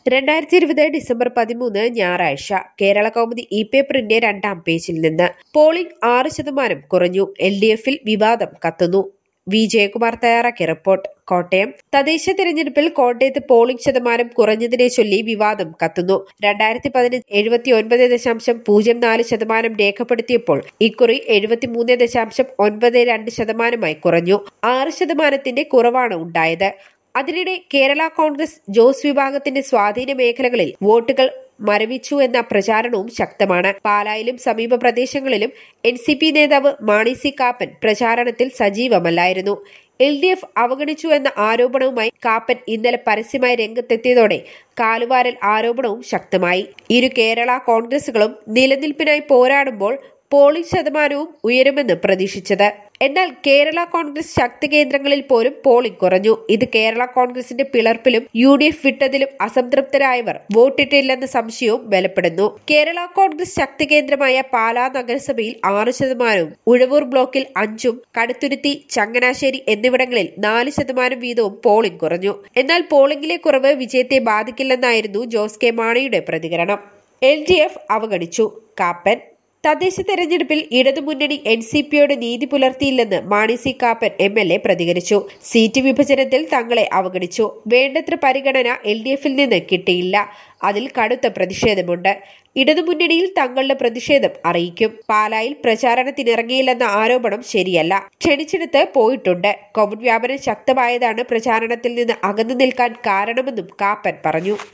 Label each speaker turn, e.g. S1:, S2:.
S1: രണ്ടായിരത്തി ഇരുപത് ഡിസംബർ പതിമൂന്ന് ഞായറാഴ്ച കേരള കൗമുദി ഇ പേപ്പറിന്റെ രണ്ടാം പേജിൽ നിന്ന് പോളിംഗ് ആറ് ശതമാനം കുറഞ്ഞു എൽ ഡി എഫിൽ വിവാദം കത്തുന്നു വി ജയകുമാർ തയ്യാറാക്കിയ റിപ്പോർട്ട് കോട്ടയം തദ്ദേശ തെരഞ്ഞെടുപ്പിൽ കോട്ടയത്ത് പോളിംഗ് ശതമാനം കുറഞ്ഞതിനെ ചൊല്ലി വിവാദം കത്തുന്നു രണ്ടായിരത്തി പതിനഞ്ച് എഴുപത്തി ഒൻപത് ദശാംശം പൂജ്യം നാല് ശതമാനം രേഖപ്പെടുത്തിയപ്പോൾ ഇക്കുറി എഴുപത്തിമൂന്ന് ദശാംശം ഒൻപത് രണ്ട് ശതമാനമായി കുറഞ്ഞു ആറ് ശതമാനത്തിന്റെ കുറവാണ് ഉണ്ടായത് അതിനിടെ കേരള കോൺഗ്രസ് ജോസ് വിഭാഗത്തിന്റെ സ്വാധീന മേഖലകളിൽ വോട്ടുകൾ മരവിച്ചു എന്ന പ്രചാരണവും ശക്തമാണ് പാലായിലും സമീപ പ്രദേശങ്ങളിലും എൻ സി പി നേതാവ് മാണി സി കാപ്പൻ പ്രചാരണത്തിൽ സജീവമല്ലായിരുന്നു എൽ ഡി എഫ് അവഗണിച്ചു എന്ന ആരോപണവുമായി കാപ്പൻ ഇന്നലെ പരസ്യമായി രംഗത്തെത്തിയതോടെ കാലുവാരൽ ആരോപണവും ശക്തമായി ഇരു കേരള കോൺഗ്രസുകളും നിലനിൽപ്പിനായി പോരാടുമ്പോൾ പോളിംഗ് ശതമാനവും ഉയരുമെന്ന് പ്രതീക്ഷിച്ചത് എന്നാൽ കേരള കോൺഗ്രസ് ശക്തി കേന്ദ്രങ്ങളിൽ പോലും പോളിംഗ് കുറഞ്ഞു ഇത് കേരള കോൺഗ്രസിന്റെ പിളർപ്പിലും യു ഡി എഫ് വിട്ടതിലും അസംതൃപ്തരായവർ വോട്ടിട്ടില്ലെന്ന സംശയവും ബലപ്പെടുന്നു കേരള കോൺഗ്രസ് ശക്തി കേന്ദ്രമായ പാലാ നഗരസഭയിൽ ആറ് ശതമാനവും ഉഴവൂർ ബ്ലോക്കിൽ അഞ്ചും കടുത്തുരുത്തി ചങ്ങനാശ്ശേരി എന്നിവിടങ്ങളിൽ നാല് ശതമാനം വീതവും പോളിംഗ് കുറഞ്ഞു എന്നാൽ പോളിംഗിലെ കുറവ് വിജയത്തെ ബാധിക്കില്ലെന്നായിരുന്നു ജോസ് കെ മാണിയുടെ പ്രതികരണം എൽ ഡി എഫ് അവഗണിച്ചു കാപ്പൻ തദ്ദേശ തെരഞ്ഞെടുപ്പിൽ ഇടതുമുന്നണി എൻ സി പിയോട് നീതി പുലർത്തിയില്ലെന്ന് Mani C Kappan M L A പ്രതികരിച്ചു സീറ്റ് വിഭജനത്തിൽ തങ്ങളെ അവഗണിച്ചു വേണ്ടത്ര പരിഗണന എൽ ഡി എഫിൽ നിന്ന് കിട്ടിയില്ല അതിൽ കടുത്ത പ്രതിഷേധമുണ്ട് ഇടതുമുന്നണിയിൽ തങ്ങളുടെ പ്രതിഷേധം അറിയിക്കും പാലായിൽ പ്രചാരണത്തിനിറങ്ങിയില്ലെന്ന ആരോപണം ശരിയല്ല ക്ഷണിച്ചെടുത്ത് പോയിട്ടുണ്ട് കോവിഡ് വ്യാപനം ശക്തമായതാണ് പ്രചാരണത്തിൽ നിന്ന് അകന്നു നിൽക്കാൻ കാരണമെന്നും കാപ്പൻ പറഞ്ഞു